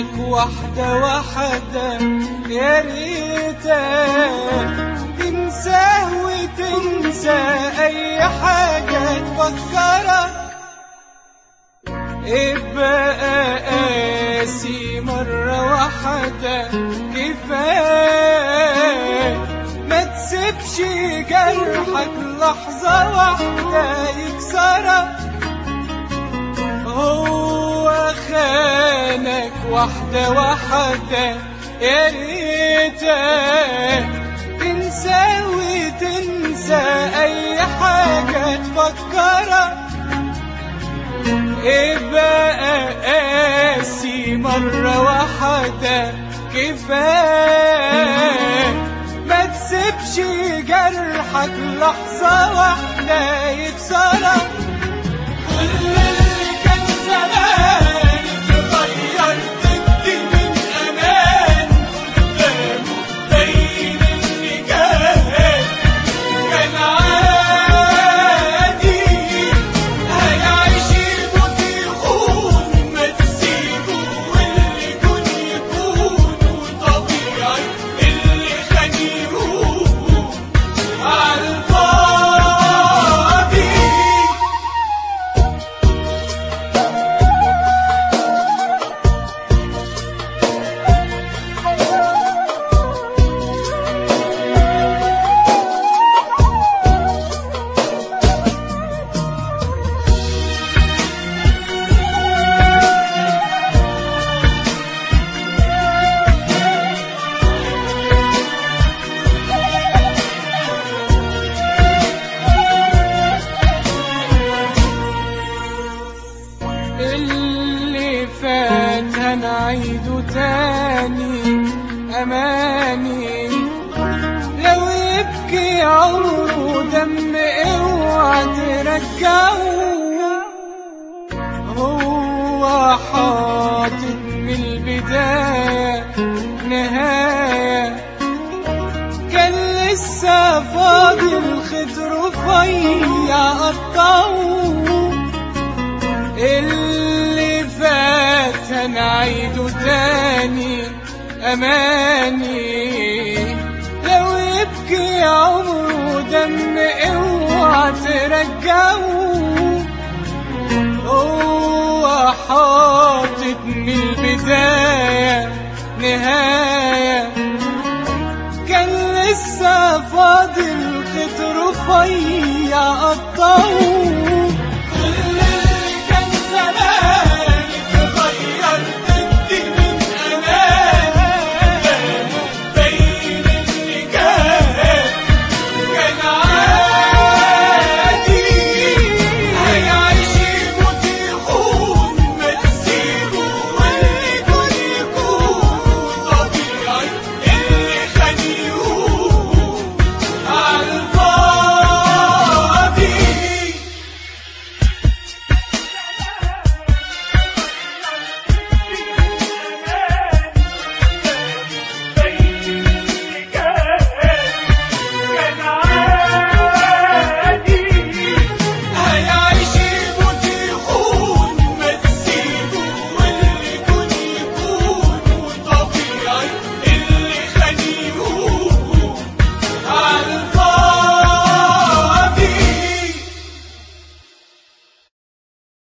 لك واحدة واحدة يا ريتك تنساه وتنسى أي حاجة تفكرك ابقى قاسي مرة واحدة كفاية ما تسيبش جرحك لحظة واحدة يكسرك هو خانك واحدة واحدة يا ريتك تنسى وتنسى أي حاجة تفكرك ابقى قاسي مرة واحدة كفاية ما تسيبش جرحك لحظة واحدة يكسرك كل اللي كان زمان اتغيرت بدي من أمان قدامه باين اللي كان كان عادي هيعيش يموت يخون ما تسيبه واللي يكون يكون وطبيعي اللي خان يروح عالفاضي اللي فات هنعيده تاني أماني لو يبكي عمره دم اوعى ترجعه هو حاطط من البداية نهاية كان لسه فاضل خضر رفيع قطعه اللي فات هنعيده تاني أماني لو يبكي عمره دم اوعى ترجعه هو حاطط من البداية نهاية كان لسه فاضل خط رفيع قطعه